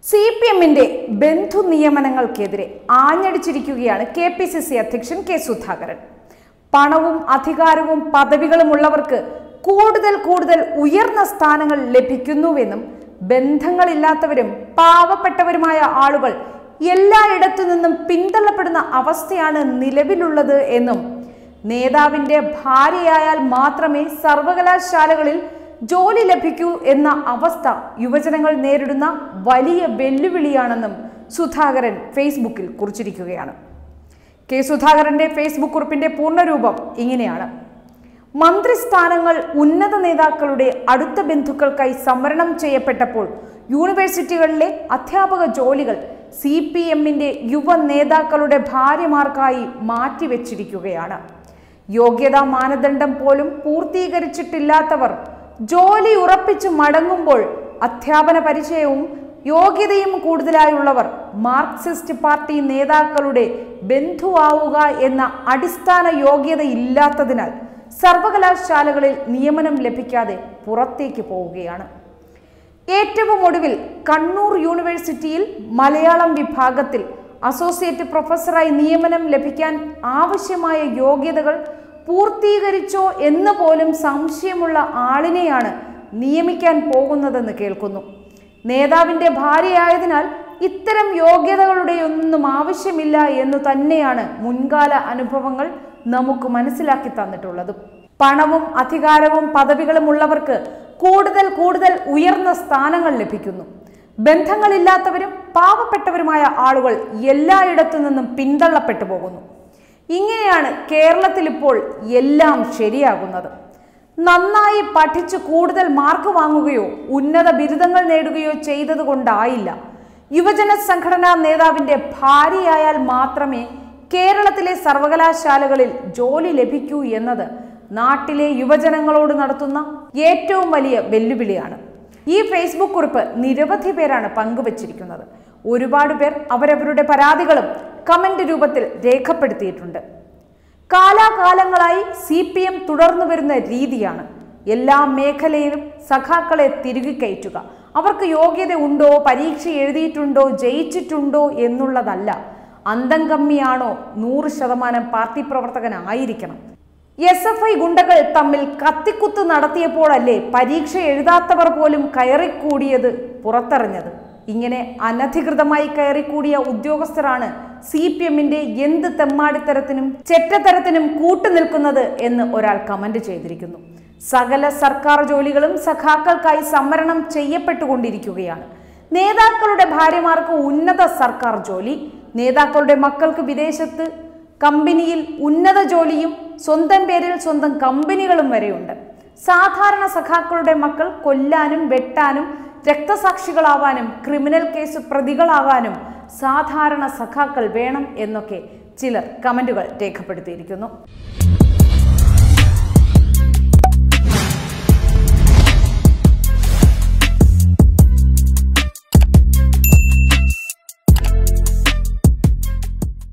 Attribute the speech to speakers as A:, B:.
A: C P എമ്മിന്റെ ബന്ധു നിയമനങ്ങൾക്കെതിരെ ആഞ്ഞടിച്ചിരിക്കുകയാണ് കെ പി സി സി അധ്യക്ഷൻ കെ സുധാകരൻ പണവും അധികാരവും പദവികളും ഉള്ളവർക്ക് കൂടുതൽ കൂടുതൽ ഉയർന്ന സ്ഥാനങ്ങൾ ലഭിക്കുന്നുവെന്നും ബന്ധങ്ങളില്ലാത്തവരും പാവപ്പെട്ടവരുമായ ആളുകൾ എല്ലായിടത്തു നിന്നും പിന്തള്ളപ്പെടുന്ന അവസ്ഥയാണ് നിലവിലുള്ളത് എന്നും നേതാവിന്റെ ഭാര്യയായാൽ മാത്രമേ സർവകലാശാലകളിൽ ജോലി ലഭിക്കൂ എന്ന അവസ്ഥ യുവജനങ്ങൾ നേരിടുന്ന വലിയ വെല്ലുവിളിയാണെന്നും സുധാകരൻ ഫേസ്ബുക്കിൽ കുറിച്ചിരിക്കുകയാണ് കെ സുധാകരന്റെ ഫേസ്ബുക്ക് കുറിപ്പിന്റെ പൂർണ്ണരൂപം ഇങ്ങനെയാണ് മന്ത്രിസ്ഥാനങ്ങൾ ഉന്നത നേതാക്കളുടെ അടുത്ത ബന്ധുക്കൾക്കായി സംവരണം ചെയ്യപ്പെട്ടപ്പോൾ യൂണിവേഴ്സിറ്റികളിലെ അധ്യാപക ജോലികൾ സി പി എമ്മിന്റെ യുവ നേതാക്കളുടെ ഭാര്യമാർക്കായി മാറ്റിവെച്ചിരിക്കുകയാണ് യോഗ്യതാ മാനദണ്ഡം പോലും പൂർത്തീകരിച്ചിട്ടില്ലാത്തവർ ജോലി ഉറപ്പിച്ച് മടങ്ങുമ്പോൾ അധ്യാപന പരിചയവും യോഗ്യതയും കൂടുതലായുള്ളവർ മാർക്സിസ്റ്റ് പാർട്ടി നേതാക്കളുടെ ബന്ധുവാവുക എന്ന അടിസ്ഥാന യോഗ്യത ഇല്ലാത്തതിനാൽ സർവകലാശാലകളിൽ നിയമനം ലഭിക്കാതെ പുറത്തേക്ക് പോവുകയാണ് ഏറ്റവും ഒടുവിൽ കണ്ണൂർ യൂണിവേഴ്സിറ്റിയിൽ മലയാളം വിഭാഗത്തിൽ അസോസിയേറ്റ് പ്രൊഫസറായി നിയമനം ലഭിക്കാൻ ആവശ്യമായ യോഗ്യതകൾ പൂർത്തീകരിച്ചോ എന്ന് പോലും സംശയമുള്ള ആളിനെയാണ് നിയമിക്കാൻ പോകുന്നതെന്ന് കേൾക്കുന്നു നേതാവിന്റെ ഭാര്യയായതിനാൽ ഇത്തരം യോഗ്യതകളുടെ ഒന്നും ആവശ്യമില്ല എന്ന് തന്നെയാണ് മുൻകാല അനുഭവങ്ങൾ നമുക്ക് മനസ്സിലാക്കി തന്നിട്ടുള്ളത് പണവും അധികാരവും പദവികളും ഉള്ളവർക്ക് കൂടുതൽ കൂടുതൽ ഉയർന്ന സ്ഥാനങ്ങൾ ലഭിക്കുന്നു ബന്ധങ്ങളില്ലാത്തവരും പാവപ്പെട്ടവരുമായ ആളുകൾ എല്ലായിടത്തു നിന്നും പിന്തള്ളപ്പെട്ടു പോകുന്നു ഇങ്ങനെയാണ് കേരളത്തിൽ ഇപ്പോൾ എല്ലാം ശരിയാകുന്നത് നന്നായി പഠിച്ച് കൂടുതൽ മാർക്ക് വാങ്ങുകയോ ഉന്നത ബിരുദങ്ങൾ നേടുകയോ ചെയ്തത് കൊണ്ടായില്ല യുവജന സംഘടനാ നേതാവിന്റെ ഭാര്യയായാൽ മാത്രമേ കേരളത്തിലെ സർവകലാശാലകളിൽ ജോലി ലഭിക്കൂ എന്നത് നാട്ടിലെ യുവജനങ്ങളോട് നടത്തുന്ന ഏറ്റവും വലിയ വെല്ലുവിളിയാണ് ഈ ഫേസ്ബുക്ക് കുറിപ്പ് നിരവധി പേരാണ് പങ്കുവച്ചിരിക്കുന്നത് ഒരുപാട് പേർ അവരവരുടെ പരാതികളും കമന്റ് രൂപത്തിൽ രേഖപ്പെടുത്തിയിട്ടുണ്ട് കാലാകാലങ്ങളായി സി പി എം തുടർന്നു വരുന്ന രീതിയാണ് എല്ലാ മേഖലയിലും സഖാക്കളെ തിരികെ കയറ്റുക അവർക്ക് യോഗ്യത ഉണ്ടോ പരീക്ഷ എഴുതിയിട്ടുണ്ടോ ജയിച്ചിട്ടുണ്ടോ എന്നുള്ളതല്ല അന്തം കമ്മിയാണോ നൂറ് ശതമാനം പാർട്ടി പ്രവർത്തകനായിരിക്കണം എസ് എഫ് ഐ ഗുണ്ടകൾ തമ്മിൽ കത്തിക്കുത്ത് നടത്തിയപ്പോഴല്ലേ പരീക്ഷ എഴുതാത്തവർ പോലും കയറിക്കൂടിയത് പുറത്തറിഞ്ഞത് ഇങ്ങനെ അനധികൃതമായി കയറിക്കൂടിയ ഉദ്യോഗസ്ഥരാണ് സി പി എമ്മിന്റെ എന്ത് തെമ്മാടിത്തരത്തിനും ചെറ്റത്തരത്തിനും കൂട്ടുനിൽക്കുന്നത് എന്ന് ഒരാൾ കമന്റ് ചെയ്തിരിക്കുന്നു സകല സർക്കാർ ജോലികളും സഖാക്കൾക്കായി സംവരണം ചെയ്യപ്പെട്ടുകൊണ്ടിരിക്കുകയാണ് നേതാക്കളുടെ ഭാര്യമാർക്ക് ഉന്നത സർക്കാർ ജോലി നേതാക്കളുടെ മക്കൾക്ക് വിദേശത്ത് കമ്പനിയിൽ ഉന്നത ജോലിയും സ്വന്തം പേരിൽ സ്വന്തം കമ്പനികളും വരെയുണ്ട് സാധാരണ സഖാക്കളുടെ മക്കൾ കൊല്ലാനും വെട്ടാനും രക്തസാക്ഷികളാവാനും ക്രിമിനൽ കേസ് പ്രതികളാവാനും സാധാരണ സഖാക്കൾ വേണം എന്നൊക്കെ ചിലർ കമന്റുകൾ രേഖപ്പെടുത്തിയിരിക്കുന്നു